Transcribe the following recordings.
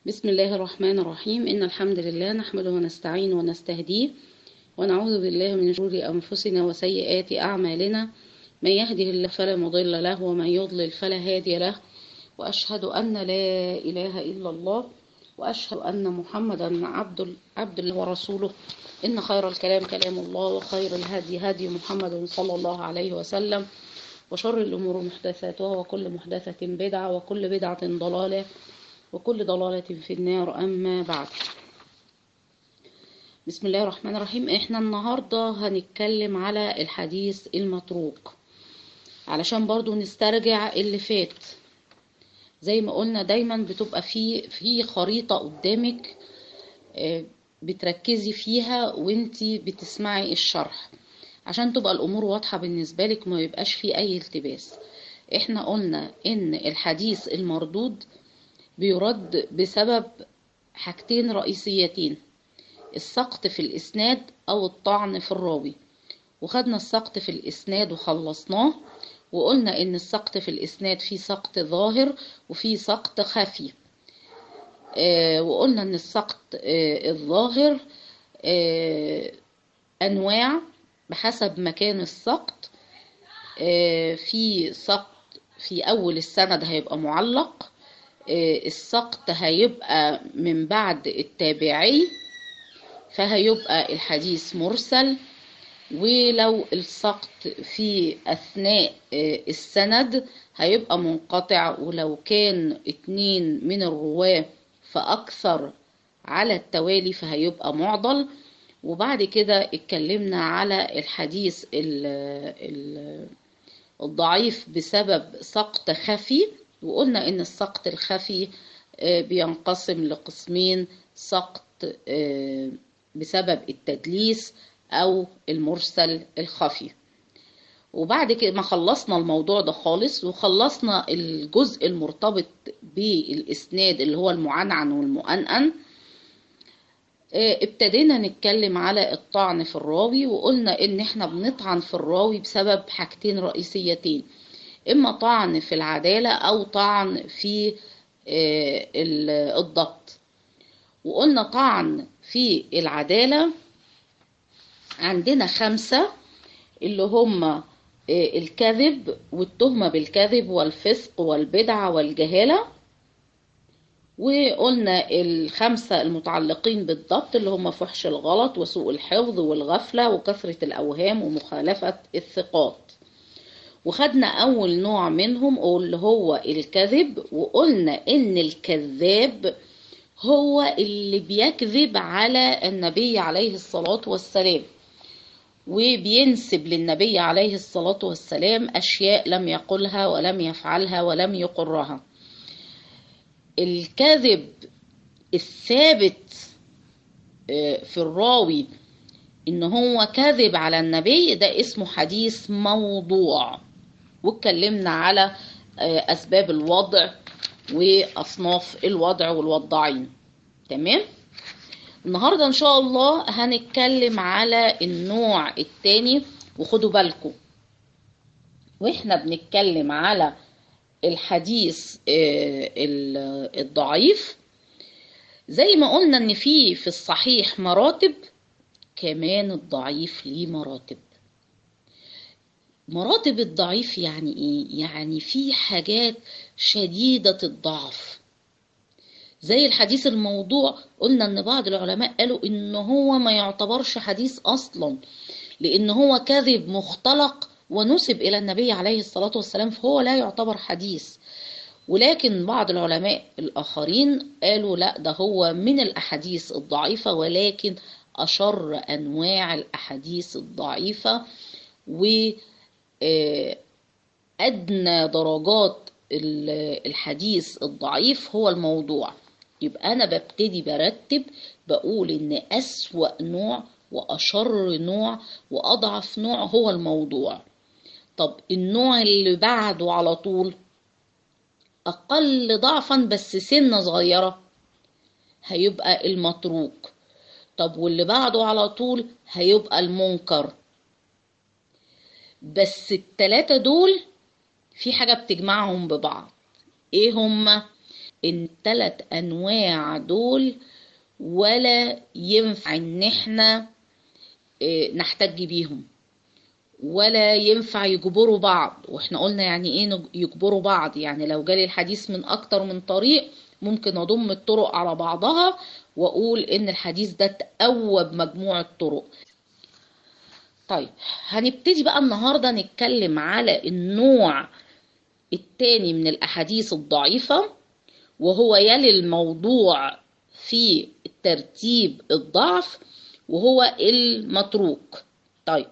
بسم الله الرحمن الرحيم إن الحمد لله نحمده ونستعين ونستهديه ونعوذ بالله من شرور أنفسنا وسيئات أعمالنا من يهده الله فلا مضل له ومن يضلل فلا هادي له وأشهد أن لا إله إلا الله وأشهد أن محمدا عبد عبد الله ورسوله إن خير الكلام كلام الله وخير الهدي هدي محمد صلى الله عليه وسلم وشر الأمور محدثاتها وكل محدثة بدعة وكل بدعة ضلالة وكل ضلالة في النار أما بعد بسم الله الرحمن الرحيم احنا النهاردة هنتكلم على الحديث المتروك علشان برضو نسترجع اللي فات زي ما قلنا دايما بتبقى في في خريطة قدامك بتركزي فيها وانتي بتسمعي الشرح عشان تبقى الامور واضحة بالنسبة لك ما يبقاش فيه اي التباس احنا قلنا ان الحديث المردود بيرد بسبب حاجتين رئيسيتين السقط في الإسناد أو الطعن في الراوي وخدنا السقط في الإسناد وخلصناه وقلنا إن السقط في الإسناد فيه سقط ظاهر وفيه سقط خفي آه وقلنا إن السقط آه الظاهر آه أنواع بحسب مكان السقط آه في سقط في أول السند هيبقى معلق السقط هيبقى من بعد التابعي فهيبقى الحديث مرسل ولو السقط في أثناء السند هيبقى منقطع ولو كان اتنين من الرواة فأكثر على التوالي فهيبقى معضل وبعد كده اتكلمنا على الحديث الضعيف بسبب سقط خفي وقلنا ان السقط الخفي بينقسم لقسمين سقط بسبب التدليس او المرسل الخفي وبعد كده ما خلصنا الموضوع ده خالص وخلصنا الجزء المرتبط بالاسناد اللي هو المعنعن والمؤنن ابتدينا نتكلم على الطعن في الراوي وقلنا ان احنا بنطعن في الراوي بسبب حاجتين رئيسيتين إما طعن في العدالة أو طعن في الضبط وقلنا طعن في العدالة عندنا خمسة اللي هم الكذب والتهمة بالكذب والفسق والبدعة والجهالة وقلنا الخمسة المتعلقين بالضبط اللي هم فحش الغلط وسوء الحفظ والغفلة وكثرة الأوهام ومخالفة الثقات وخدنا أول نوع منهم اللي هو الكذب وقلنا إن الكذاب هو اللي بيكذب على النبي عليه الصلاة والسلام وبينسب للنبي عليه الصلاة والسلام أشياء لم يقلها ولم يفعلها ولم يقرها الكذب الثابت في الراوي إن هو كذب على النبي ده اسمه حديث موضوع واتكلمنا على أسباب الوضع وأصناف الوضع والوضاعين تمام النهاردة إن شاء الله هنتكلم على النوع التاني وخدوا بالكم وإحنا بنتكلم على الحديث الضعيف زي ما قلنا إن في في الصحيح مراتب كمان الضعيف ليه مراتب مراتب الضعيف يعني ايه يعني في حاجات شديدة الضعف زي الحديث الموضوع قلنا ان بعض العلماء قالوا ان هو ما يعتبرش حديث اصلا لان هو كذب مختلق ونسب الى النبي عليه الصلاة والسلام فهو لا يعتبر حديث ولكن بعض العلماء الاخرين قالوا لا ده هو من الاحاديث الضعيفة ولكن أشر أنواع الأحاديث الضعيفة وأدنى درجات الحديث الضعيف هو الموضوع يبقى أنا ببتدي برتب بقول إن أسوأ نوع وأشر نوع وأضعف نوع هو الموضوع طب النوع اللي بعده على طول أقل ضعفا بس سنة صغيرة هيبقى المتروك طب واللي بعده على طول هيبقى المنكر بس التلاتة دول في حاجة بتجمعهم ببعض ايه هما ان الثلاث انواع دول ولا ينفع ان احنا نحتج بيهم ولا ينفع يجبروا بعض واحنا قلنا يعني ايه يجبروا بعض يعني لو جالي الحديث من اكتر من طريق ممكن اضم الطرق على بعضها واقول ان الحديث ده تقوى بمجموع الطرق طيب هنبتدي بقى النهارده نتكلم على النوع التاني من الاحاديث الضعيفه وهو يلي الموضوع في ترتيب الضعف وهو المتروك طيب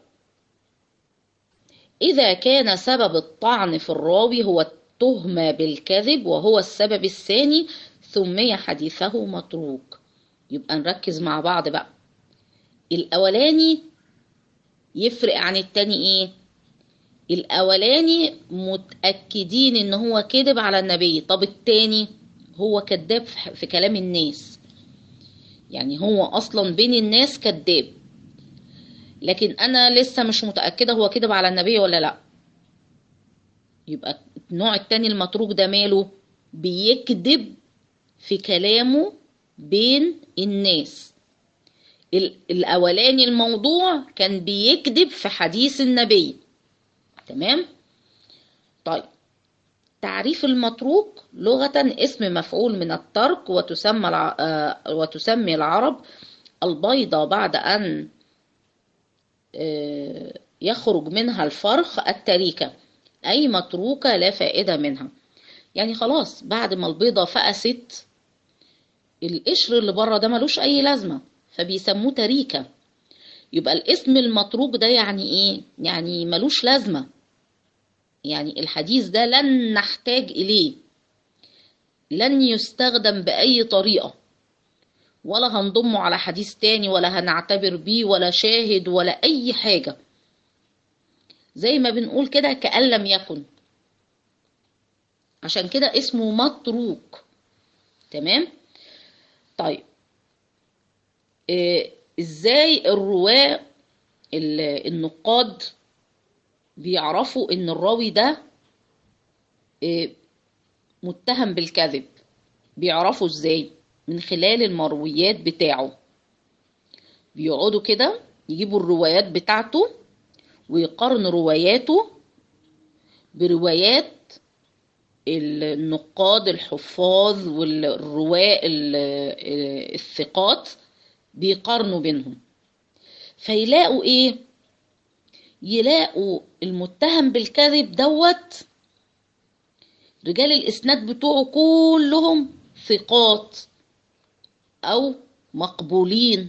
إذا كان سبب الطعن في الراوي هو التهمة بالكذب وهو السبب الثاني سمي حديثه متروك يبقى نركز مع بعض بقى الأولاني يفرق عن التاني إيه الأولاني متأكدين إن هو كذب على النبي طب التاني هو كذاب في كلام الناس يعني هو أصلا بين الناس كذاب لكن انا لسه مش متاكده هو كذب على النبي ولا لا يبقى النوع التاني المتروك ده ماله بيكذب في كلامه بين الناس الاولاني الموضوع كان بيكذب في حديث النبي تمام طيب تعريف المتروك لغة اسم مفعول من الترك وتسمى الع... وتسمي العرب البيضة بعد أن يخرج منها الفرخ التريكة أي متروكة لا فائدة منها يعني خلاص بعد ما البيضة فقست القشر اللي بره ده ملوش أي لازمة فبيسموه تريكة يبقى الاسم المتروك ده يعني إيه؟ يعني ملوش لازمة يعني الحديث ده لن نحتاج إليه لن يستخدم بأي طريقة ولا هنضمه على حديث تاني ولا هنعتبر بيه ولا شاهد ولا أي حاجة زي ما بنقول كده كأن لم يكن عشان كده اسمه متروك تمام طيب إيه ازاي الرواة النقاد بيعرفوا ان الراوي ده إيه متهم بالكذب بيعرفوا ازاي من خلال المرويات بتاعه بيقعدوا كده يجيبوا الروايات بتاعته ويقارنوا رواياته بروايات النقاد الحفاظ والرواة الثقات بيقارنوا بينهم فيلاقوا ايه يلاقوا المتهم بالكذب دوت رجال الاسناد بتوعه كلهم ثقات او مقبولين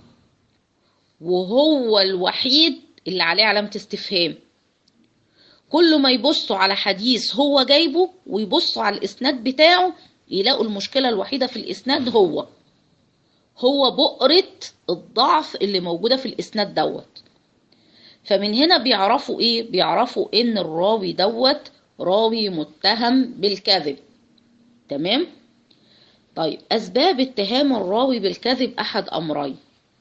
وهو الوحيد اللي عليه علامة استفهام كل ما يبصوا على حديث هو جايبه ويبصوا على الاسناد بتاعه يلاقوا المشكلة الوحيدة في الاسناد هو هو بؤرة الضعف اللي موجودة في الاسناد دوت فمن هنا بيعرفوا ايه بيعرفوا ان الراوي دوت راوي متهم بالكذب تمام طيب اسباب اتهام الراوي بالكذب احد امرين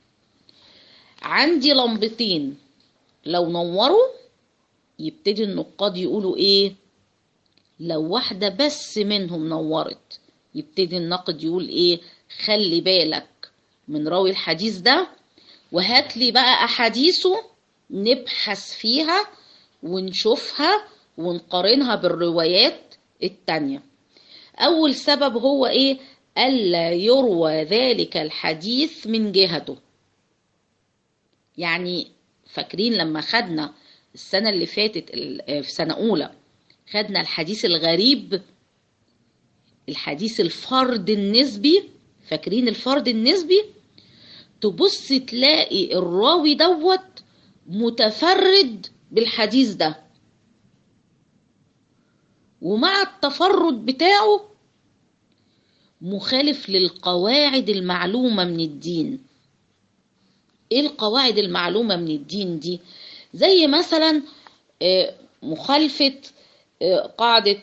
عندي لمبتين لو نوروا يبتدي النقاد يقولوا ايه لو واحدة بس منهم نورت يبتدي الناقد يقول ايه خلي بالك من راوي الحديث ده وهات لي بقى احاديثه نبحث فيها ونشوفها ونقارنها بالروايات التانية اول سبب هو ايه الا يروى ذلك الحديث من جهته يعني فاكرين لما خدنا السنة اللي فاتت في سنة أولى خدنا الحديث الغريب الحديث الفرد النسبي فاكرين الفرد النسبي تبص تلاقي الراوي دوت متفرد بالحديث ده ومع التفرد بتاعه مخالف للقواعد المعلومة من الدين ايه القواعد المعلومة من الدين دي زي مثلا مخالفة قاعدة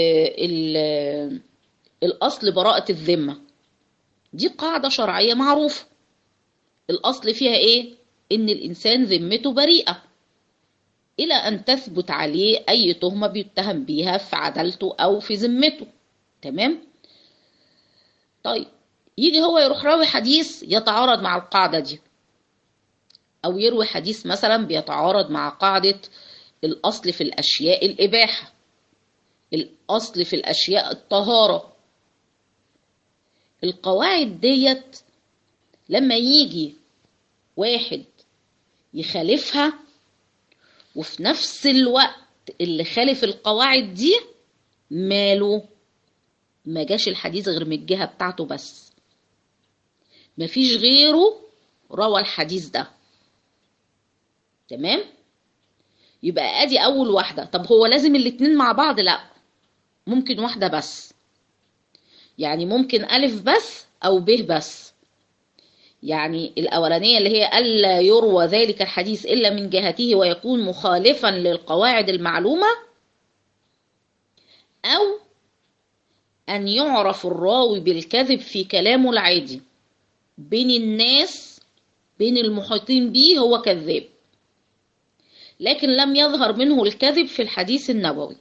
الأصل براءة الذمة دي قاعدة شرعية معروفة الأصل فيها إيه؟ إن الإنسان ذمته بريئة إلى أن تثبت عليه أي تهمة بيتهم بيها في عدالته أو في ذمته تمام؟ طيب يجي هو يروح راوي حديث يتعارض مع القاعدة دي أو يروي حديث مثلا بيتعارض مع قاعدة الأصل في الأشياء الإباحة الأصل في الأشياء الطهارة القواعد ديت لما يجي واحد يخالفها وفي نفس الوقت اللي خالف القواعد دي ماله ما جاش الحديث غير من الجهة بتاعته بس مفيش غيره روى الحديث ده تمام يبقى ادي اول واحدة طب هو لازم الاتنين مع بعض لا ممكن واحدة بس يعني ممكن ألف بس أو ب بس يعني الأولانية اللي هي ألا يروى ذلك الحديث إلا من جهته ويكون مخالفا للقواعد المعلومة أو أن يعرف الراوي بالكذب في كلامه العادي بين الناس بين المحيطين به هو كذاب لكن لم يظهر منه الكذب في الحديث النبوي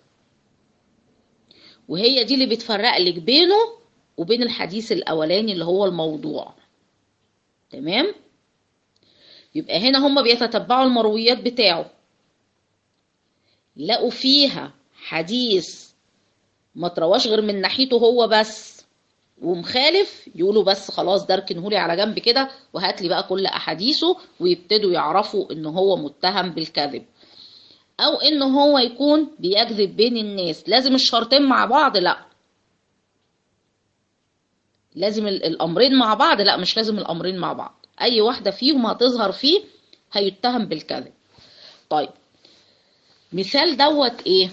وهي دي اللي بتفرق لك بينه وبين الحديث الأولاني اللي هو الموضوع تمام يبقى هنا هم بيتتبعوا المرويات بتاعه لقوا فيها حديث ما ترواش غير من ناحيته هو بس ومخالف يقولوا بس خلاص ده اركنهولي على جنب كده وهات لي بقى كل احاديثه ويبتدوا يعرفوا ان هو متهم بالكذب او ان هو يكون بيكذب بين الناس لازم الشرطين مع بعض لا لازم الامرين مع بعض لا مش لازم الامرين مع بعض اي واحدة فيهم هتظهر فيه هيتهم بالكذب طيب مثال دوت ايه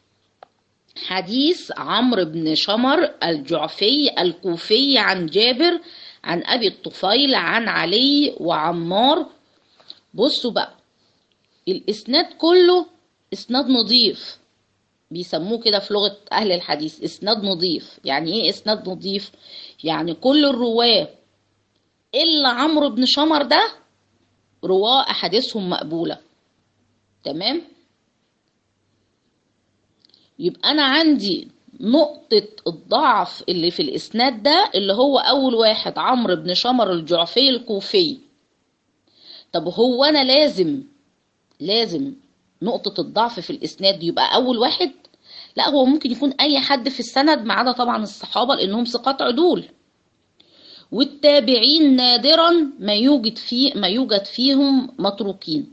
حديث عمرو بن شمر الجعفي الكوفي عن جابر عن ابي الطفيل عن علي وعمار بصوا بقى الاسناد كله اسناد نظيف بيسموه كده في لغة اهل الحديث اسناد نظيف يعني ايه اسناد نظيف يعني كل الرواه الا عمرو بن شمر ده رواه احاديثهم مقبولة تمام يبقى انا عندي نقطة الضعف اللي في الاسناد ده اللي هو اول واحد عمرو بن شمر الجعفي الكوفي طب هو انا لازم لازم نقطة الضعف في الاسناد يبقى اول واحد لا هو ممكن يكون اي حد في السند ما عدا طبعا الصحابة لانهم ثقات عدول والتابعين نادرا ما يوجد فيه ما يوجد فيهم متروكين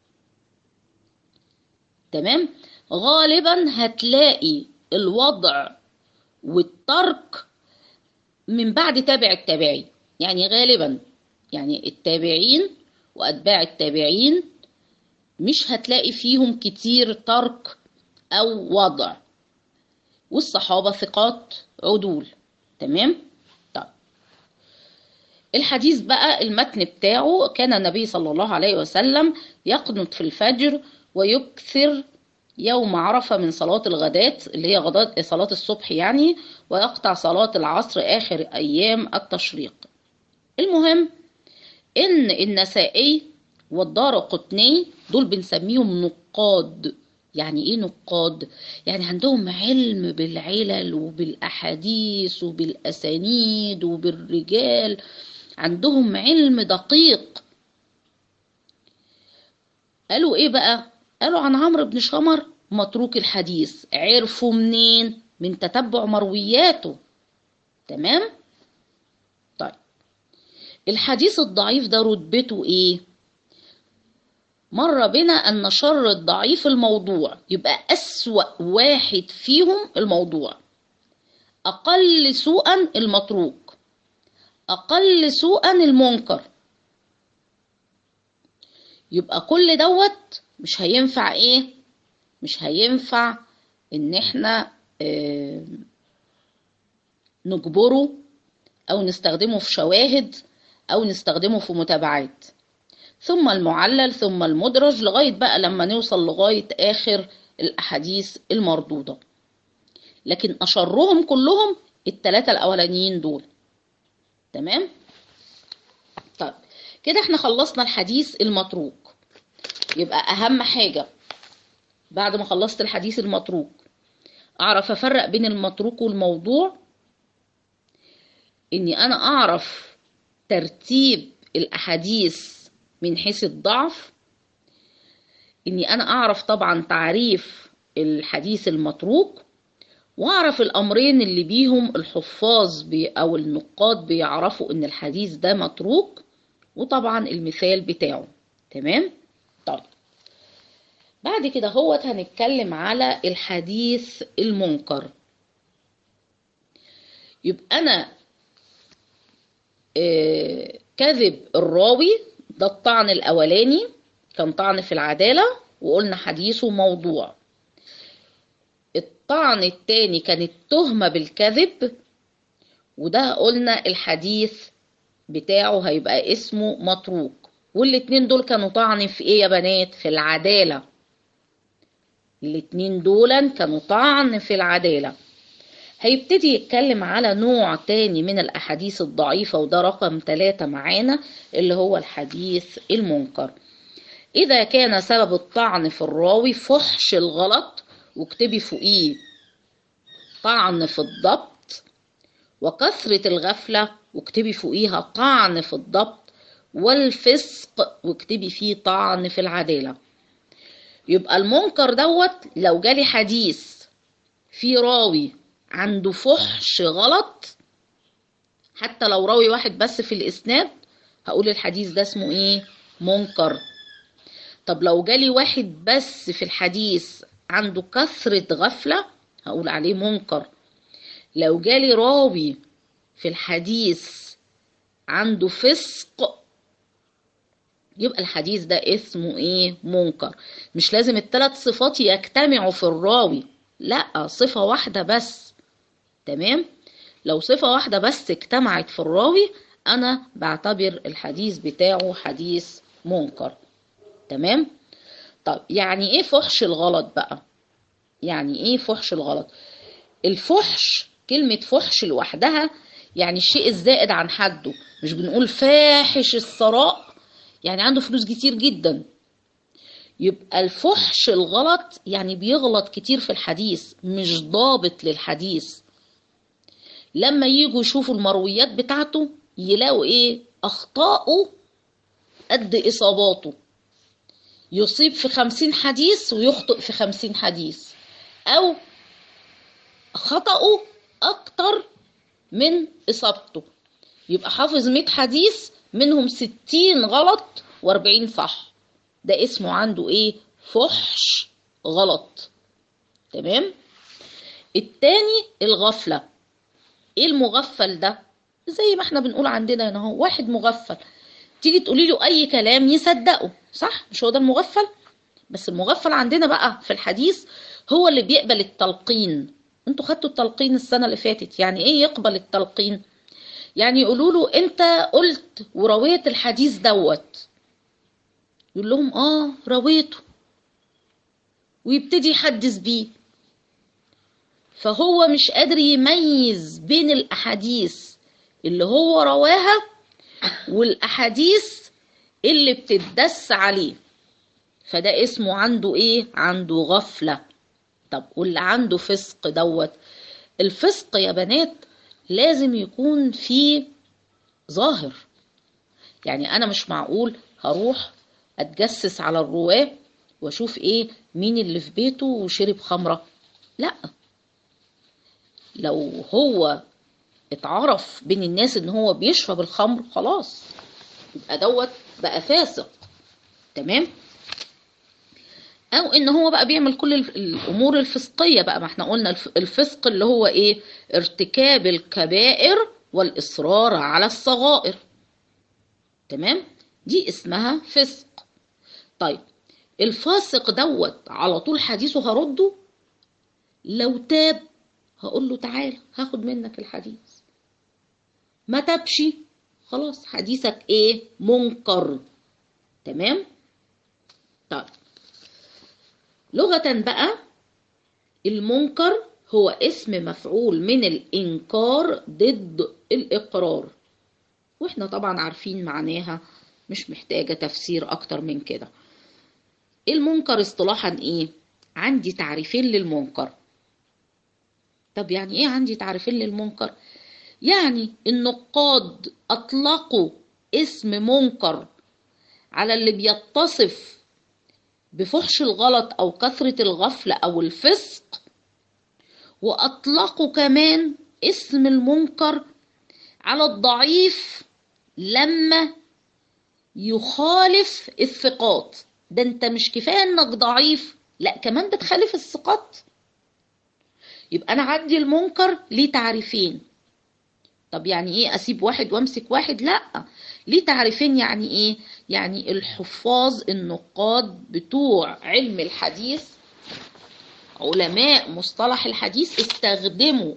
تمام غالبا هتلاقي الوضع والترك من بعد تابع التابعين يعني غالبا يعني التابعين وأتباع التابعين مش هتلاقي فيهم كتير ترك أو وضع والصحابة ثقات عدول تمام طيب الحديث بقى المتن بتاعه كان النبي صلى الله عليه وسلم يقنط في الفجر ويكثر يوم عرفة من صلاة الغداة اللي هي غداة صلاة الصبح يعني ويقطع صلاة العصر آخر أيام التشريق المهم إن النسائي والدار قطني دول بنسميهم نقاد يعني ايه نقاد يعني عندهم علم بالعلل وبالاحاديث وبالاسانيد وبالرجال عندهم علم دقيق قالوا ايه بقى قالوا عن عمرو بن شمر متروك الحديث عرفوا منين من تتبع مروياته تمام طيب الحديث الضعيف ده رتبته ايه مر بنا أن شر الضعيف الموضوع يبقى أسوأ واحد فيهم الموضوع أقل سوءا المتروك أقل سوءا المنكر يبقى كل دوت مش هينفع ايه مش هينفع ان احنا اه نجبره او نستخدمه في شواهد او نستخدمه في متابعات ثم المعلل ثم المدرج لغاية بقى لما نوصل لغاية آخر الأحاديث المردودة لكن أشرهم كلهم التلاتة الأولانيين دول تمام طيب كده احنا خلصنا الحديث المتروك يبقى أهم حاجة بعد ما خلصت الحديث المتروك أعرف أفرق بين المتروك والموضوع اني انا اعرف ترتيب الاحاديث من حيث الضعف اني انا اعرف طبعا تعريف الحديث المتروك واعرف الامرين اللي بيهم الحفاظ بي او النقاد بيعرفوا ان الحديث ده متروك وطبعا المثال بتاعه تمام طيب بعد كده هو هنتكلم على الحديث المنكر يبقى انا آه كذب الراوي ده الطعن الاولاني كان طعن في العدالة وقلنا حديثه موضوع الطعن التاني كانت تهمة بالكذب وده قلنا الحديث بتاعه هيبقى اسمه متروك والاتنين دول كانوا طعن في ايه يا بنات في العدالة الاتنين دول كانوا طعن في العدالة هيبتدي يتكلم على نوع تاني من الأحاديث الضعيفة وده رقم ثلاثة معانا اللي هو الحديث المنكر إذا كان سبب الطعن في الراوي فحش الغلط واكتبي فوقيه طعن في الضبط وكثرة الغفلة واكتبي فوقيها طعن في الضبط والفسق واكتبي فيه طعن في العدالة يبقى المنكر دوت لو جالي حديث في راوي عنده فحش غلط حتى لو راوي واحد بس في الإسناد هقول الحديث ده اسمه ايه منكر طب لو جالي واحد بس في الحديث عنده كثرة غفلة هقول عليه منكر لو جالي راوي في الحديث عنده فسق يبقى الحديث ده اسمه ايه منكر مش لازم الثلاث صفات يجتمعوا في الراوي لا صفة واحدة بس تمام لو صفة واحدة بس اجتمعت في الراوي انا بعتبر الحديث بتاعه حديث منكر تمام طب يعني ايه فحش الغلط بقى يعني ايه فحش الغلط الفحش كلمة فحش لوحدها يعني الشيء الزائد عن حده مش بنقول فاحش الثراء يعني عنده فلوس كتير جدا يبقى الفحش الغلط يعني بيغلط كتير في الحديث مش ضابط للحديث لما يجوا يشوفوا المرويات بتاعته يلاقوا ايه اخطاؤه قد اصاباته يصيب في خمسين حديث ويخطئ في خمسين حديث أو خطأه أكتر من إصابته يبقى حافظ مئة حديث منهم ستين غلط واربعين صح ده اسمه عنده ايه فحش غلط تمام التاني الغفلة ايه المغفل ده زي ما احنا بنقول عندنا هنا هو واحد مغفل تيجي تقولي له اي كلام يصدقه صح مش هو ده المغفل بس المغفل عندنا بقى في الحديث هو اللي بيقبل التلقين انتوا خدتوا التلقين السنه اللي فاتت يعني ايه يقبل التلقين يعني يقولوا له انت قلت ورويت الحديث دوت يقول لهم اه رويته ويبتدي يحدث بيه فهو مش قادر يميز بين الاحاديث اللي هو رواها والاحاديث اللي بتدس عليه فده اسمه عنده ايه عنده غفلة طب واللي عنده فسق دوت الفسق يا بنات لازم يكون فيه ظاهر يعني انا مش معقول هروح اتجسس على الرواه واشوف ايه مين اللي في بيته وشرب خمرة لا لو هو اتعرف بين الناس ان هو بيشرب الخمر خلاص يبقى دوت بقى فاسق تمام او ان هو بقى بيعمل كل الامور الفسقيه بقى ما احنا قلنا الفسق اللي هو ايه ارتكاب الكبائر والاصرار على الصغائر تمام دي اسمها فسق طيب الفاسق دوت على طول حديثه هرده لو تاب هقول له تعالى هاخد منك الحديث ما تبش خلاص حديثك ايه منكر تمام طيب لغة بقى المنكر هو اسم مفعول من الإنكار ضد الإقرار وإحنا طبعا عارفين معناها مش محتاجة تفسير أكتر من كده المنكر اصطلاحا إيه؟ عندي تعريفين للمنكر طب يعني إيه عندي تعريفين للمنكر؟ يعني النقاد أطلقوا اسم منكر على اللي بيتصف بفحش الغلط أو كثرة الغفلة أو الفسق وأطلقوا كمان اسم المنكر على الضعيف لما يخالف الثقات ده انت مش كفاية انك ضعيف لا كمان بتخالف الثقات يبقى انا عندي المنكر ليه تعريفين طب يعني ايه اسيب واحد وامسك واحد لا ليه تعريفين يعني ايه يعني الحفاظ النقاد بتوع علم الحديث علماء مصطلح الحديث استخدموا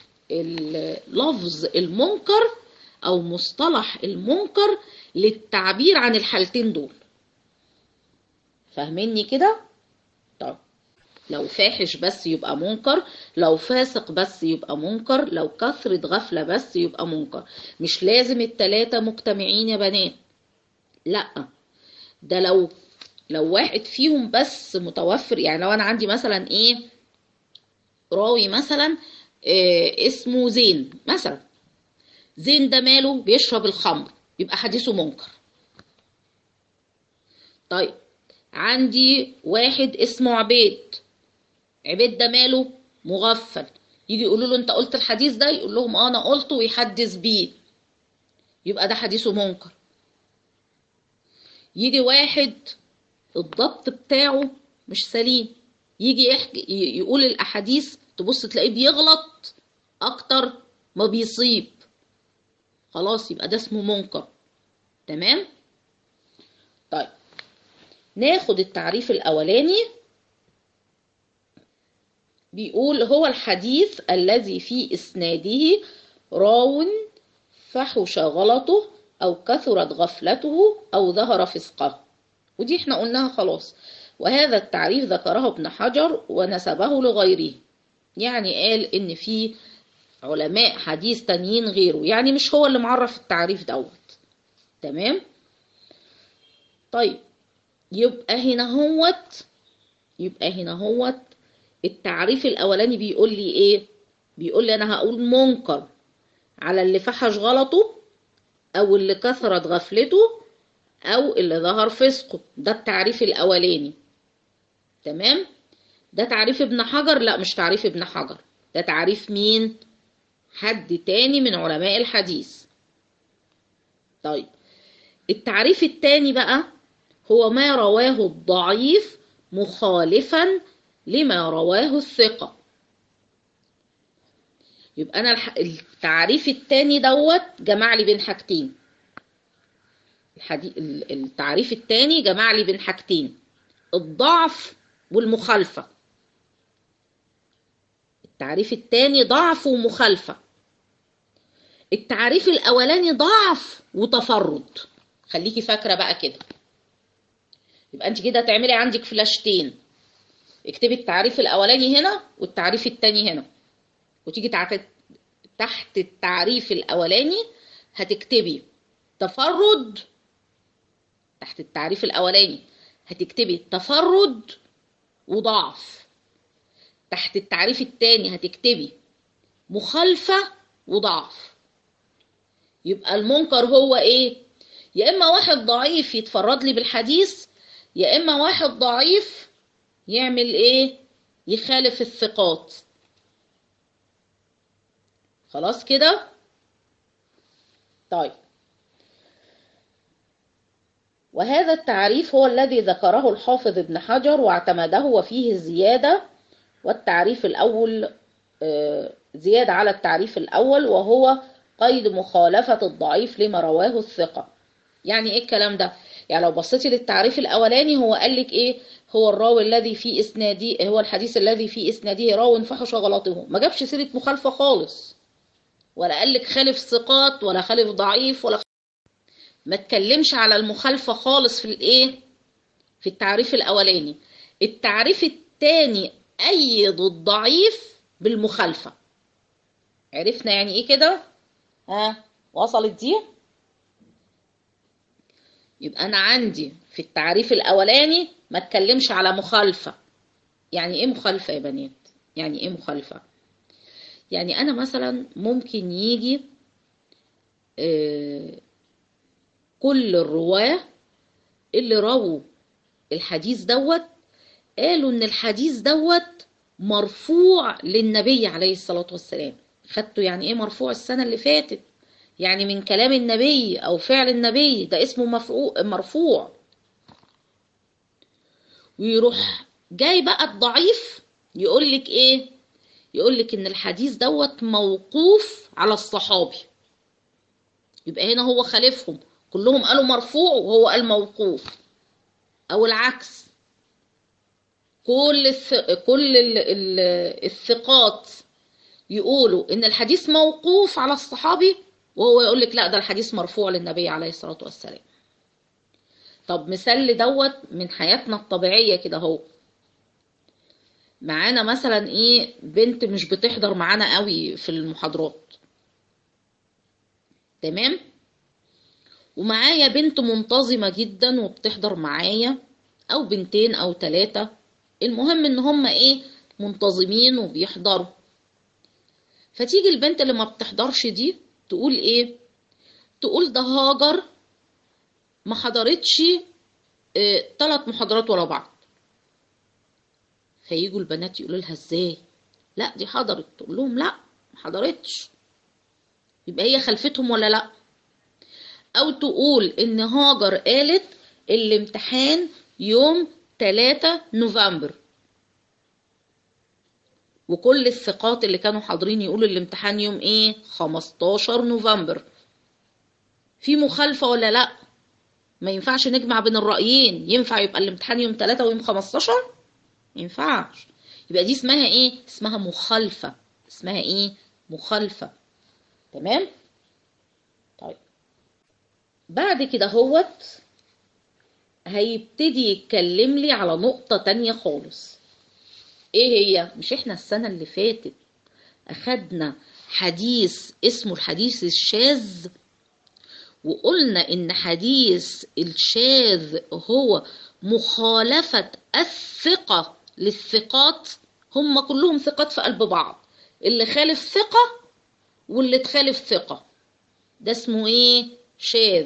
لفظ المنكر او مصطلح المنكر للتعبير عن الحالتين دول فاهميني كده طب لو فاحش بس يبقى منكر لو فاسق بس يبقى منكر لو كثرة غفلة بس يبقى منكر مش لازم التلاتة مجتمعين يا بنات لا ده لو لو واحد فيهم بس متوفر يعني لو انا عندي مثلا ايه راوي مثلا إيه اسمه زين مثلا زين ده ماله بيشرب الخمر يبقى حديثه منكر طيب عندي واحد اسمه عبيد عبيد ده ماله مغفل يجي يقولوا له انت قلت الحديث ده يقول لهم اه انا قلته ويحدث بيه يبقى ده حديثه منكر يجي واحد الضبط بتاعه مش سليم يجي يحكي يقول الاحاديث تبص تلاقيه بيغلط اكتر ما بيصيب خلاص يبقى ده اسمه منكر تمام طيب ناخد التعريف الاولاني بيقول هو الحديث الذي في اسناده راو فحش غلطه او كثرت غفلته او ظهر فسقه ودي احنا قلناها خلاص وهذا التعريف ذكره ابن حجر ونسبه لغيره يعني قال ان في علماء حديث تانيين غيره يعني مش هو اللي معرف التعريف دوت تمام طيب يبقى هنا هوت يبقى هنا هوت التعريف الاولاني بيقول لي ايه بيقول لي انا هقول منكر على اللي فحش غلطه او اللي كثرت غفلته او اللي ظهر فسقه ده التعريف الاولاني تمام ده تعريف ابن حجر لا مش تعريف ابن حجر ده تعريف مين حد تاني من علماء الحديث طيب التعريف التاني بقى هو ما رواه الضعيف مخالفا لما رواه الثقة يبقى أنا التعريف التاني دوت جمع لي بين حاجتين التعريف التاني جمع لي بين حاجتين الضعف والمخالفة التعريف التاني ضعف ومخالفة التعريف الأولاني ضعف وتفرد خليكي فاكرة بقى كده يبقى انت كده تعملي عندك فلاشتين اكتبي التعريف الأولاني هنا والتعريف التاني هنا وتيجي تحت التعريف الأولاني هتكتبي تفرد تحت التعريف الأولاني هتكتبي تفرد وضعف تحت التعريف التاني هتكتبي مخالفة وضعف يبقى المنكر هو ايه يا اما واحد ضعيف يتفرد لي بالحديث يا اما واحد ضعيف يعمل ايه يخالف الثقات خلاص كده طيب وهذا التعريف هو الذي ذكره الحافظ ابن حجر واعتمده وفيه زيادة والتعريف الأول زيادة على التعريف الأول وهو قيد مخالفة الضعيف لما رواه الثقة يعني ايه الكلام ده يعني لو بصيتي للتعريف الأولاني هو قال لك ايه هو الراوي الذي في اسناده هو الحديث الذي في اسناده راو فحش غلطه ما جابش سيرة مخالفة خالص ولا قال لك خالف ثقات ولا خالف ضعيف ولا ما اتكلمش على المخالفة خالص في الايه في التعريف الاولاني التعريف الثاني ايد الضعيف بالمخالفة عرفنا يعني ايه كده ها وصلت دي يبقى انا عندي في التعريف الاولاني ما اتكلمش على مخالفة يعني ايه مخالفة يا بنات يعني ايه مخالفة يعني انا مثلا ممكن يجي آه، كل الرواه اللي رووا الحديث دوت قالوا ان الحديث دوت مرفوع للنبي عليه الصلاة والسلام خدتوا يعني ايه مرفوع السنة اللي فاتت يعني من كلام النبي او فعل النبي ده اسمه مفعو- مرفوع ويروح جاي بقى الضعيف يقول لك ايه يقول لك ان الحديث دوت موقوف على الصحابي يبقى هنا هو خالفهم كلهم قالوا مرفوع وهو قال موقوف او العكس كل الث... كل ال... ال... الثقات يقولوا ان الحديث موقوف على الصحابي وهو يقول لك لا ده الحديث مرفوع للنبي عليه الصلاة والسلام طب مثال دوت من حياتنا الطبيعية كده اهو معانا مثلا ايه بنت مش بتحضر معانا قوي في المحاضرات تمام ومعايا بنت منتظمة جدا وبتحضر معايا او بنتين او ثلاثة المهم ان هم ايه منتظمين وبيحضروا فتيجي البنت اللي ما بتحضرش دي تقول ايه تقول ده هاجر ما حضرتش ثلاث محاضرات ورا بعض فييجوا البنات يقولوا لها ازاي لا دي حضرت تقول لهم لا ما حضرتش يبقى هي خلفتهم ولا لا او تقول ان هاجر قالت الامتحان يوم 3 نوفمبر وكل الثقات اللي كانوا حاضرين يقولوا الامتحان يوم ايه 15 نوفمبر في مخالفة ولا لا ما ينفعش نجمع بين الرأيين ينفع يبقى الامتحان يوم 3 ويوم 15 ما ينفعش يبقى دي اسمها ايه اسمها مخالفة اسمها ايه مخالفة تمام طيب بعد كده هوت هيبتدي يتكلم لي على نقطة تانية خالص ايه هي مش احنا السنة اللي فاتت اخدنا حديث اسمه الحديث الشاذ وقلنا ان حديث الشاذ هو مخالفة الثقة للثقات هم كلهم ثقات في قلب بعض اللي خالف ثقة واللي تخالف ثقة ده اسمه ايه شاذ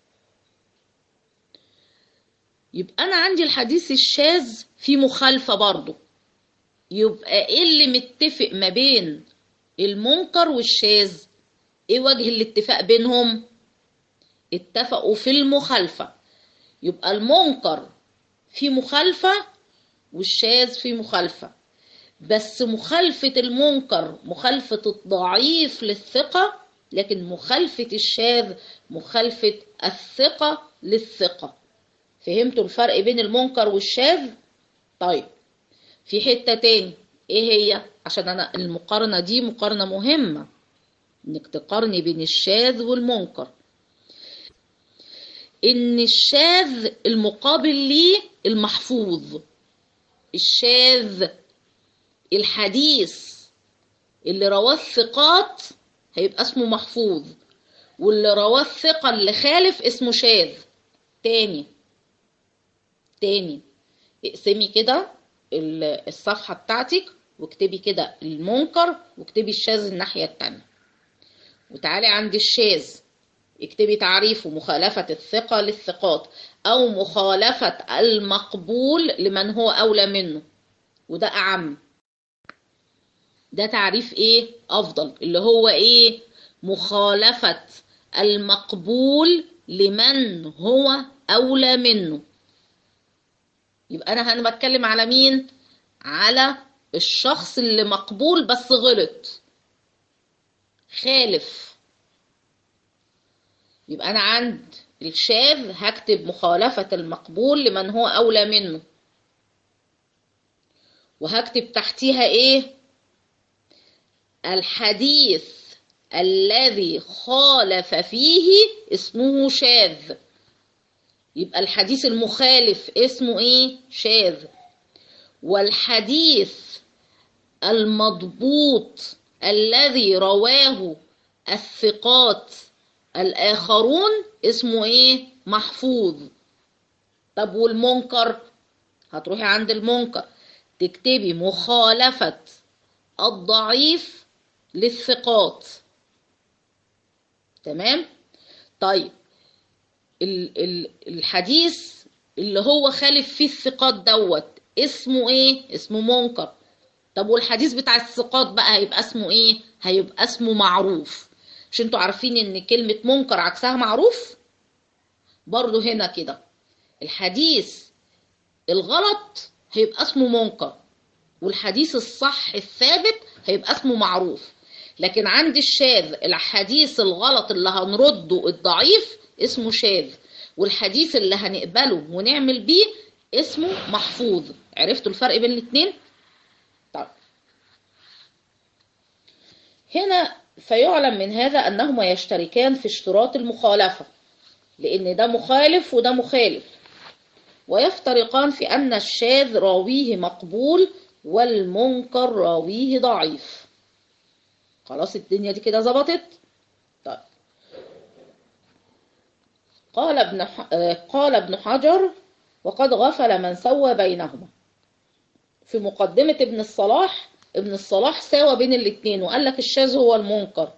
يبقى انا عندي الحديث الشاذ في مخالفة برضه يبقى ايه اللي متفق ما بين المنكر والشاذ ايه وجه الاتفاق بينهم اتفقوا في المخالفة يبقى المنكر في مخالفة والشاذ في مخالفة بس مخالفة المنكر مخالفة الضعيف للثقة لكن مخالفة الشاذ مخالفة الثقة للثقة فهمتوا الفرق بين المنكر والشاذ طيب في حتة تاني ايه هي عشان انا المقارنة دي مقارنة مهمة انك تقارني بين الشاذ والمنكر ان الشاذ المقابل ليه المحفوظ الشاذ الحديث اللي رواه الثقات هيبقى اسمه محفوظ واللي رواه الثقة اللي خالف اسمه شاذ تاني تاني اقسمي كده الصفحة بتاعتك واكتبي كده المنكر واكتبي الشاذ الناحية التانية وتعالي عند الشاذ اكتبي تعريفه مخالفة الثقة للثقات أو مخالفة المقبول لمن هو أولى منه وده أعم ده تعريف إيه أفضل اللي هو إيه مخالفة المقبول لمن هو أولى منه يبقى أنا أنا بتكلم على مين على الشخص اللي مقبول بس غلط خالف يبقى أنا عند الشاذ هكتب مخالفة المقبول لمن هو أولى منه وهكتب تحتيها إيه الحديث الذي خالف فيه اسمه شاذ يبقى الحديث المخالف اسمه ايه شاذ والحديث المضبوط الذي رواه الثقات الآخرون اسمه ايه محفوظ طب والمنكر هتروحي عند المنكر تكتبي مخالفة الضعيف للثقات تمام طيب ال ال الحديث اللي هو خالف فيه الثقات دوت اسمه ايه اسمه منكر طب والحديث بتاع الثقات بقى هيبقى اسمه ايه هيبقى اسمه معروف مش انتوا عارفين ان كلمة منكر عكسها معروف برضو هنا كده الحديث الغلط هيبقى اسمه منكر والحديث الصح الثابت هيبقى اسمه معروف لكن عند الشاذ الحديث الغلط اللي هنرده الضعيف اسمه شاذ والحديث اللي هنقبله ونعمل بيه اسمه محفوظ عرفتوا الفرق بين الاتنين طيب هنا فيعلم من هذا أنهما يشتركان في اشتراط المخالفة لأن ده مخالف وده مخالف ويفترقان في أن الشاذ راويه مقبول والمنكر راويه ضعيف خلاص الدنيا دي كده ظبطت طيب قال ابن ح... قال ابن حجر وقد غفل من سوى بينهما في مقدمة ابن الصلاح ابن الصلاح ساوى بين الاتنين وقال لك الشاذ هو المنكر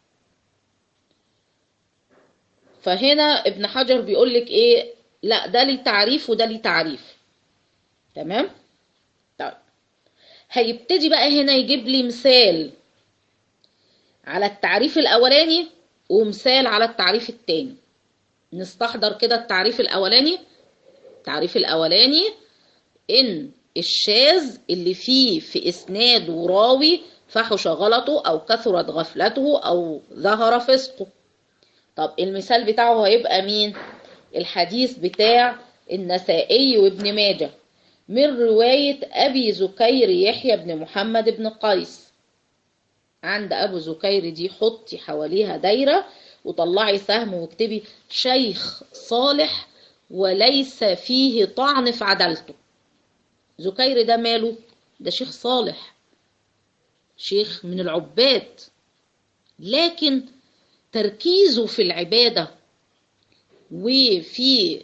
فهنا ابن حجر بيقول لك ايه لا ده ليه تعريف وده ليه تعريف تمام طيب هيبتدي بقى هنا يجيب لي مثال على التعريف الاولاني ومثال على التعريف التاني نستحضر كده التعريف الاولاني التعريف الاولاني ان الشاذ اللي فيه في اسناد وراوي فحش غلطه او كثرت غفلته او ظهر فسقه طب المثال بتاعه هيبقى مين الحديث بتاع النسائي وابن ماجه من رواية أبي زكير يحيى بن محمد بن قيس عند أبو زكير دي حطي حواليها دايرة وطلعي سهم واكتبي شيخ صالح وليس فيه طعن في عدالته زكير ده ماله ده شيخ صالح شيخ من العباد لكن تركيزه في العبادة وفي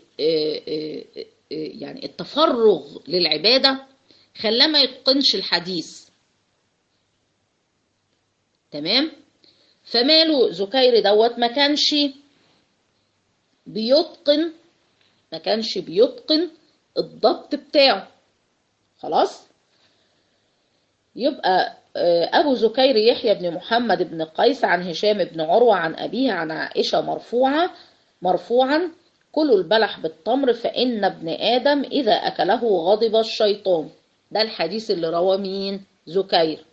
يعني التفرغ للعبادة خلاه ما يتقنش الحديث تمام فماله زكير دوت ما كانش بيتقن ما كانش بيتقن الضبط بتاعه خلاص يبقى أبو زكير يحيى بن محمد بن قيس عن هشام بن عروة عن أبيه عن عائشة مرفوعة مرفوعا كلوا البلح بالتمر فإن ابن آدم إذا أكله غضب الشيطان ده الحديث اللي رواه مين زكير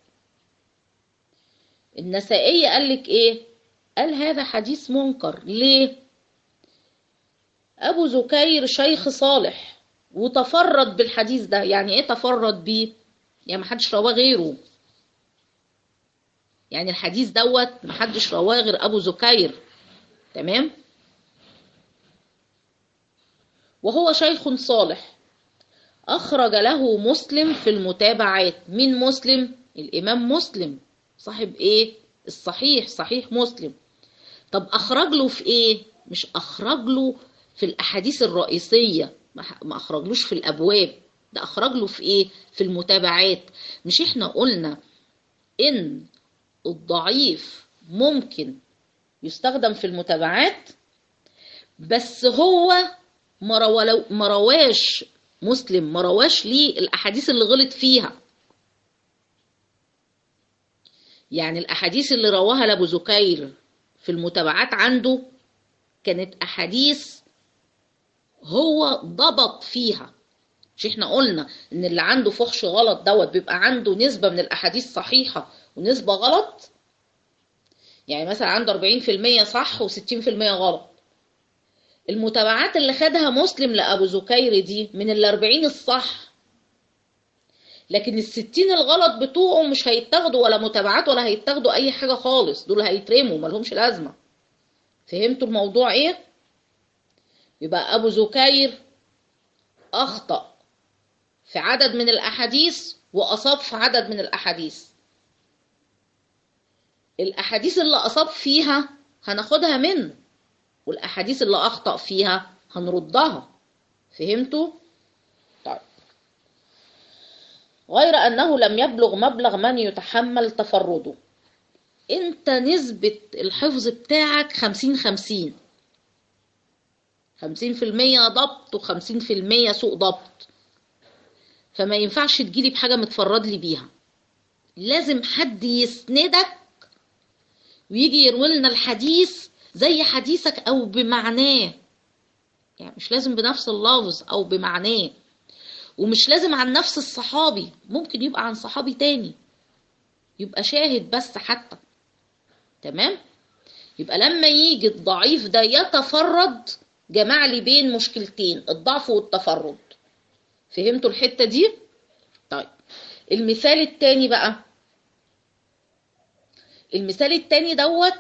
النسائي قال لك إيه قال هذا حديث منكر ليه أبو زكير شيخ صالح وتفرد بالحديث ده يعني إيه تفرد بيه يعني محدش رواه غيره يعني الحديث دوت محدش رواه غير أبو زكير تمام وهو شيخ صالح أخرج له مسلم في المتابعات من مسلم الإمام مسلم صاحب إيه الصحيح صحيح مسلم طب أخرج له في إيه مش أخرج له في الأحاديث الرئيسية ما أخرجلوش في الأبواب ده أخرج له في إيه في المتابعات مش إحنا قلنا إن الضعيف ممكن يستخدم في المتابعات بس هو ما رواش مسلم ما رواش ليه الاحاديث اللي غلط فيها يعني الاحاديث اللي رواها لابو زكير في المتابعات عنده كانت احاديث هو ضبط فيها مش احنا قلنا ان اللي عنده فحش غلط دوت بيبقى عنده نسبة من الاحاديث صحيحة ونسبة غلط يعني مثلا عنده 40% صح و60% غلط المتابعات اللي خدها مسلم لأبو زكير دي من الأربعين الصح لكن الستين الغلط بتوعه مش هيتاخدوا ولا متابعات ولا هيتاخدوا أي حاجة خالص دول هيترموا ملهمش لازمة فهمتوا الموضوع إيه؟ يبقى أبو زكير أخطأ في عدد من الأحاديث وأصاب في عدد من الأحاديث الأحاديث اللي أصاب فيها هناخدها منه والأحاديث اللي أخطأ فيها هنردها فهمتوا؟ طيب غير أنه لم يبلغ مبلغ من يتحمل تفرده انت نسبة الحفظ بتاعك خمسين خمسين خمسين في المية ضبط وخمسين في المية سوء ضبط فما ينفعش تجيلي بحاجة متفرد لي بيها لازم حد يسندك ويجي يروي لنا الحديث زي حديثك او بمعناه يعني مش لازم بنفس اللفظ او بمعناه ومش لازم عن نفس الصحابي ممكن يبقى عن صحابي تاني يبقى شاهد بس حتى تمام يبقى لما يجي الضعيف ده يتفرد جمع لي بين مشكلتين الضعف والتفرد فهمتوا الحتة دي طيب المثال التاني بقى المثال التاني دوت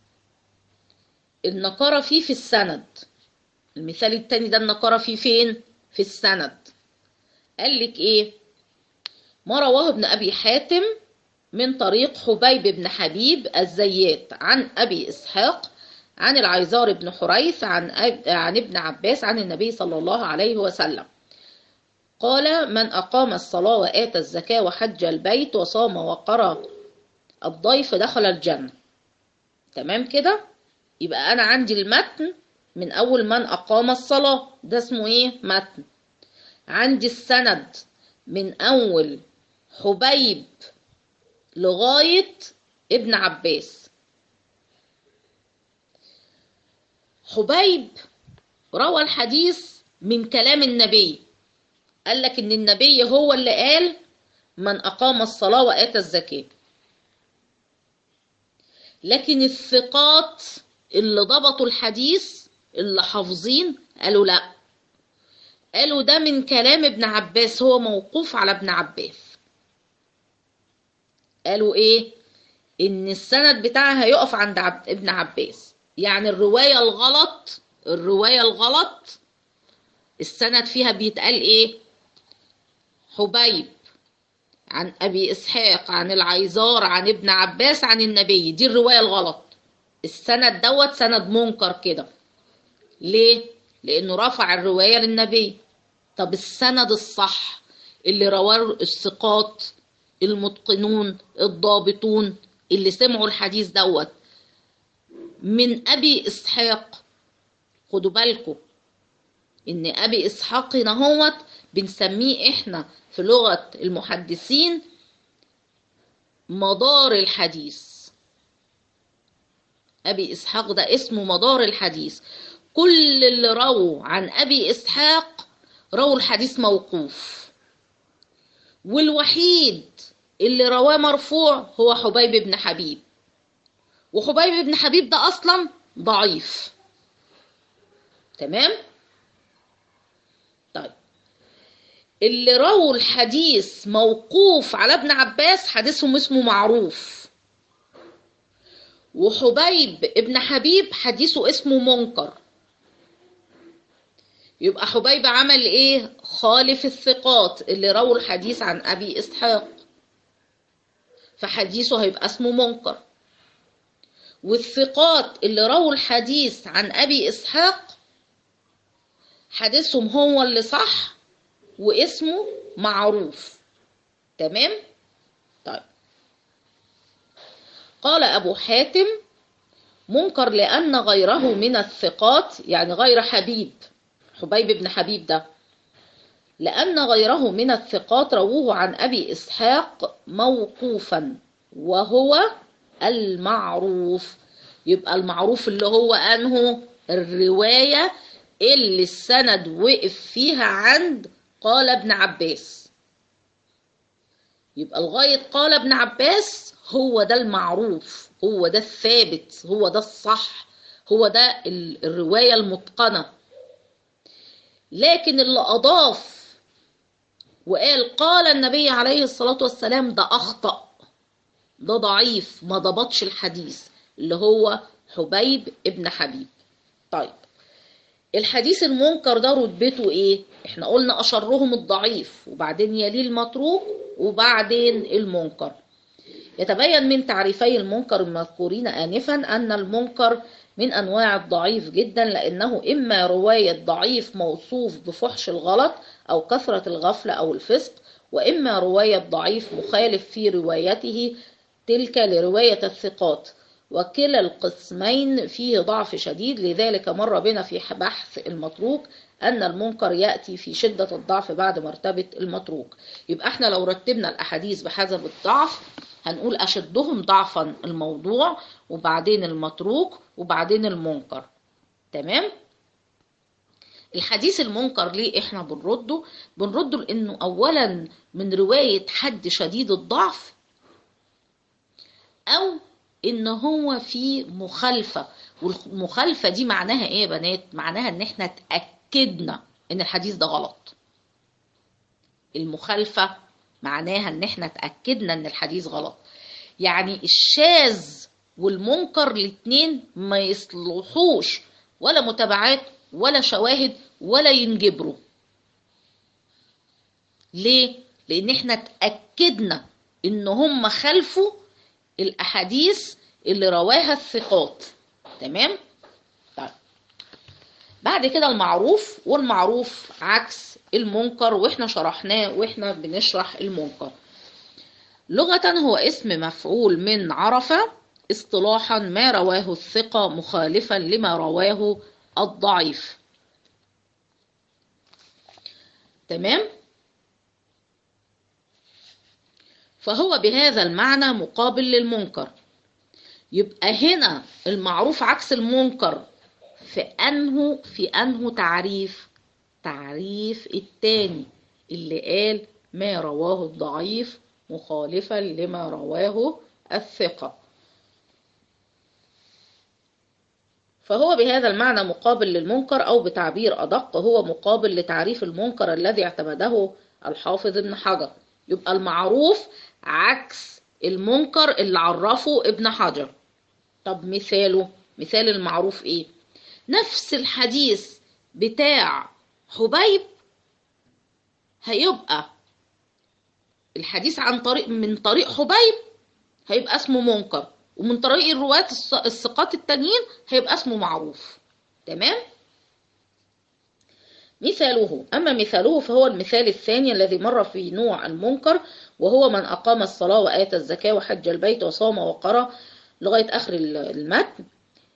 النكارة فيه في السند المثال التاني ده النكارة فيه فين في السند قال لك ايه ما رواه ابن ابي حاتم من طريق حبيب بن حبيب الزيات عن ابي اسحاق عن العيزار بن حريث عن أب... عن ابن عباس عن النبي صلى الله عليه وسلم قال من أقام الصلاة وآتى الزكاة وحج البيت وصام وقرأ الضيف دخل الجنة تمام كده يبقى أنا عندي المتن من أول من أقام الصلاة ده اسمه إيه متن عندي السند من أول حبيب لغاية ابن عباس حبيب روى الحديث من كلام النبي قال لك ان النبي هو اللي قال من اقام الصلاه واتى الزكاه لكن الثقات اللي ضبطوا الحديث اللي حافظين قالوا لا قالوا ده من كلام ابن عباس هو موقوف على ابن عباس قالوا ايه ان السند بتاعها هيقف عند عب... ابن عباس يعني الروايه الغلط الروايه الغلط السند فيها بيتقال ايه حبيب عن أبي إسحاق عن العيزار عن ابن عباس عن النبي دي الرواية الغلط السند دوت سند منكر كده ليه؟ لأنه رفع الرواية للنبي طب السند الصح اللي رواه الثقات المتقنون الضابطون اللي سمعوا الحديث دوت من أبي إسحاق خدوا بالكم إن أبي إسحاق هنا هوت بنسميه إحنا في لغة المحدثين مدار الحديث أبي إسحاق ده اسمه مدار الحديث كل اللي رووا عن أبي إسحاق رووا الحديث موقوف والوحيد اللي رواه مرفوع هو حبيب بن حبيب وحبيب بن حبيب ده أصلا ضعيف تمام طيب اللي رووا الحديث موقوف على ابن عباس حديثهم اسمه معروف وحبيب ابن حبيب حديثه اسمه منكر يبقى حبيب عمل ايه خالف الثقات اللي رووا الحديث عن ابي اسحاق فحديثه هيبقى اسمه منكر والثقات اللي رووا الحديث عن ابي اسحاق حديثهم هو اللي صح واسمه معروف تمام طيب قال ابو حاتم منكر لان غيره من الثقات يعني غير حبيب حبيب بن حبيب ده لأن غيره من الثقات رووه عن أبي إسحاق موقوفا وهو المعروف يبقى المعروف اللي هو أنه الرواية اللي السند وقف فيها عند قال ابن عباس يبقى لغاية قال ابن عباس هو ده المعروف هو ده الثابت هو ده الصح هو ده الرواية المتقنة لكن اللي أضاف وقال قال النبي عليه الصلاة والسلام ده أخطأ ده ضعيف ما ضبطش الحديث اللي هو حبيب ابن حبيب طيب الحديث المنكر ده رتبته ايه احنا قلنا اشرهم الضعيف وبعدين يليه المتروك وبعدين المنكر يتبين من تعريفي المنكر المذكورين آنفا أن المنكر من أنواع الضعيف جدا لأنه إما رواية ضعيف موصوف بفحش الغلط أو كثرة الغفلة أو الفسق وإما رواية ضعيف مخالف في روايته تلك لرواية الثقات وكلا القسمين فيه ضعف شديد لذلك مر بنا في بحث المتروك أن المنكر يأتي في شدة الضعف بعد مرتبة المتروك يبقى احنا لو رتبنا الأحاديث بحسب الضعف هنقول أشدهم ضعفا الموضوع وبعدين المتروك وبعدين المنكر تمام الحديث المنكر ليه احنا بنرده بنرده لانه اولا من رواية حد شديد الضعف او ان هو في مخالفة والمخالفة دي معناها ايه يا بنات معناها ان احنا اتأكدنا ان الحديث ده غلط المخالفة معناها ان احنا اتأكدنا ان الحديث غلط يعني الشاذ والمنكر الاتنين ما يصلحوش ولا متابعات ولا شواهد ولا ينجبروا ليه لان احنا اتاكدنا ان هم خلفوا الاحاديث اللي رواها الثقات تمام طيب بعد كده المعروف والمعروف عكس المنكر واحنا شرحناه واحنا بنشرح المنكر لغة هو اسم مفعول من عرفة اصطلاحا ما رواه الثقة مخالفا لما رواه الضعيف تمام فهو بهذا المعنى مقابل للمنكر يبقى هنا المعروف عكس المنكر في أنه في أنه تعريف تعريف التاني اللي قال ما رواه الضعيف مخالفا لما رواه الثقة فهو بهذا المعنى مقابل للمنكر أو بتعبير أدق هو مقابل لتعريف المنكر الذي اعتمده الحافظ ابن حجر يبقى المعروف عكس المنكر اللي عرفه ابن حجر طب مثاله مثال المعروف ايه نفس الحديث بتاع حبيب هيبقى الحديث عن طريق من طريق حبيب هيبقى اسمه منكر ومن طريق الرواة الثقات التانيين هيبقى اسمه معروف تمام مثاله أما مثاله فهو المثال الثاني الذي مر في نوع المنكر وهو من أقام الصلاة وآتى الزكاة وحج البيت وصام وقرأ لغاية آخر المتن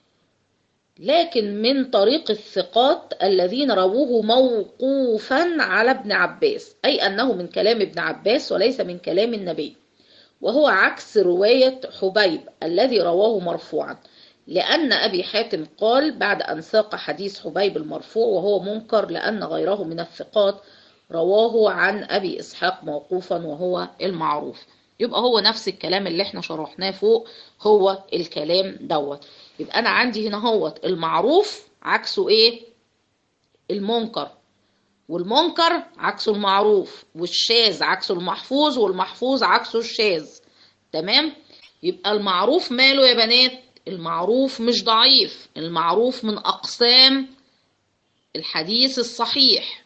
لكن من طريق الثقات الذين رووه موقوفا على ابن عباس أي أنه من كلام ابن عباس وليس من كلام النبي وهو عكس رواية حبيب الذي رواه مرفوعا لأن أبي حاتم قال بعد أن ساق حديث حبيب المرفوع وهو منكر لأن غيره من الثقات رواه عن أبي إسحاق موقوفا وهو المعروف يبقى هو نفس الكلام اللي احنا شرحناه فوق هو الكلام دوت يبقى أنا عندي هنا هوت المعروف عكسه إيه المنكر والمنكر عكسه المعروف والشاذ عكسه المحفوظ والمحفوظ عكسه الشاذ تمام يبقى المعروف ماله يا بنات المعروف مش ضعيف المعروف من أقسام الحديث الصحيح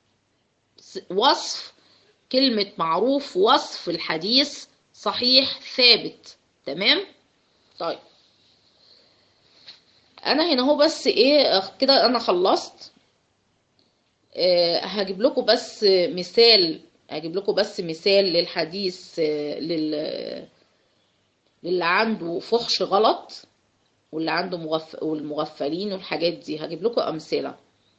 وصف كلمة معروف وصف الحديث صحيح ثابت تمام طيب انا هنا هو بس ايه كده انا خلصت أه هجيب لكم بس مثال هجيب لكم بس مثال للحديث أه لل للي عنده فحش غلط واللي عنده مغف... والمغفلين والحاجات دي هجيب لكم امثله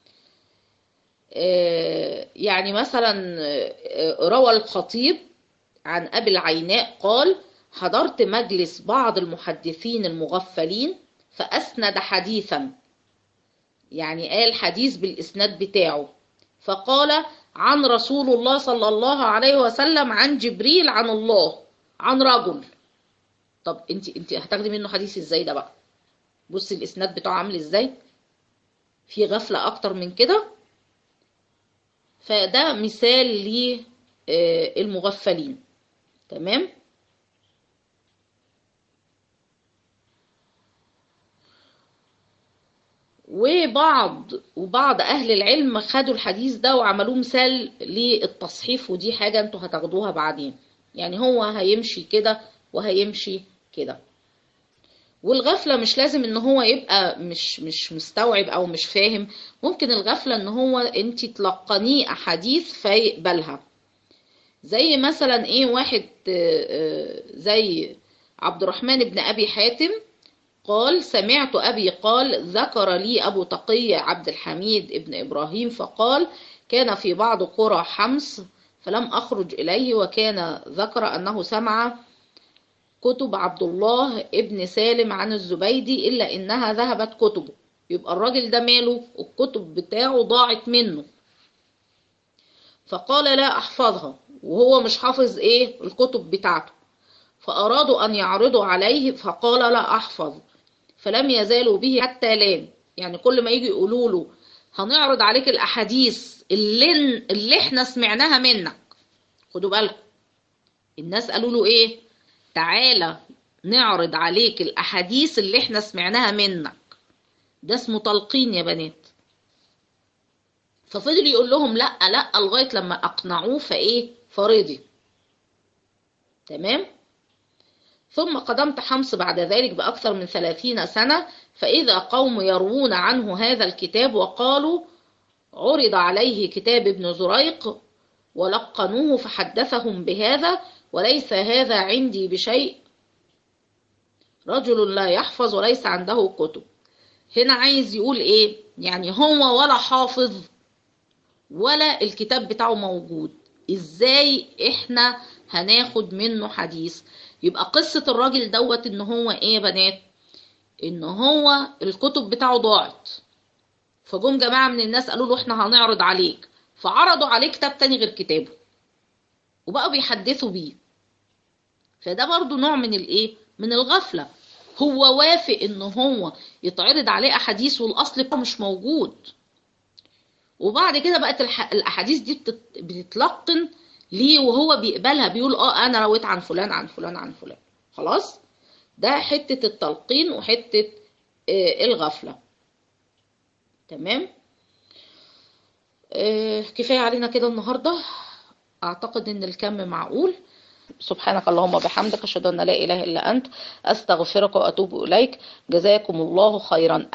أه يعني مثلا روى الخطيب عن ابي العيناء قال حضرت مجلس بعض المحدثين المغفلين فأسند حديثا يعني قال حديث بالإسناد بتاعه فقال عن رسول الله صلى الله عليه وسلم عن جبريل عن الله عن رجل طب انت انت هتاخدي منه حديث ازاي ده بقى بصي الإسناد بتاعه عامل ازاي في غفلة أكتر من كده فده مثال للمغفلين تمام وبعض وبعض اهل العلم خدوا الحديث ده وعملوه مثال للتصحيف ودي حاجه انتوا هتاخدوها بعدين يعني هو هيمشي كده وهيمشي كده والغفلة مش لازم ان هو يبقى مش مش مستوعب او مش فاهم ممكن الغفلة ان هو انت تلقنيه احاديث فيقبلها زي مثلا ايه واحد زي عبد الرحمن بن ابي حاتم قال سمعت أبي قال ذكر لي أبو تقي عبد الحميد ابن إبراهيم فقال كان في بعض قرى حمص فلم أخرج إليه وكان ذكر أنه سمع كتب عبد الله ابن سالم عن الزبيدي إلا إنها ذهبت كتبه يبقى الراجل ده ماله الكتب بتاعه ضاعت منه فقال لا أحفظها وهو مش حافظ إيه الكتب بتاعته فأرادوا أن يعرضوا عليه فقال لا أحفظ فلم يزالوا به حتى لام يعني كل ما يجي يقولوا له هنعرض عليك الأحاديث اللي, اللي احنا سمعناها منك خدوا بالكم الناس قالوا له ايه تعالى نعرض عليك الأحاديث اللي احنا سمعناها منك ده اسمه تلقين يا بنات ففضل يقول لهم لا لا لغاية لما أقنعوه فإيه فرضي تمام ثم قدمت حمص بعد ذلك بأكثر من ثلاثين سنة فإذا قوم يروون عنه هذا الكتاب وقالوا عرض عليه كتاب ابن زريق ولقنوه فحدثهم بهذا وليس هذا عندي بشيء رجل لا يحفظ وليس عنده كتب هنا عايز يقول ايه يعني هو ولا حافظ ولا الكتاب بتاعه موجود ازاي احنا هناخد منه حديث يبقى قصة الراجل دوت ان هو ايه يا بنات ان هو الكتب بتاعه ضاعت فجم جماعة من الناس قالوا له احنا هنعرض عليك فعرضوا عليه كتاب تاني غير كتابه وبقوا بيحدثوا بيه فده برضو نوع من الايه من الغفلة هو وافق ان هو يتعرض عليه احاديث والاصل بتاعه مش موجود وبعد كده بقت الاحاديث دي بتتلقن ليه وهو بيقبلها بيقول اه انا رويت عن فلان عن فلان عن فلان خلاص ده حتة التلقين وحتة آه الغفلة تمام آه كفاية علينا كده النهاردة اعتقد ان الكم معقول سبحانك اللهم وبحمدك اشهد ان لا اله الا انت استغفرك واتوب اليك جزاكم الله خيرا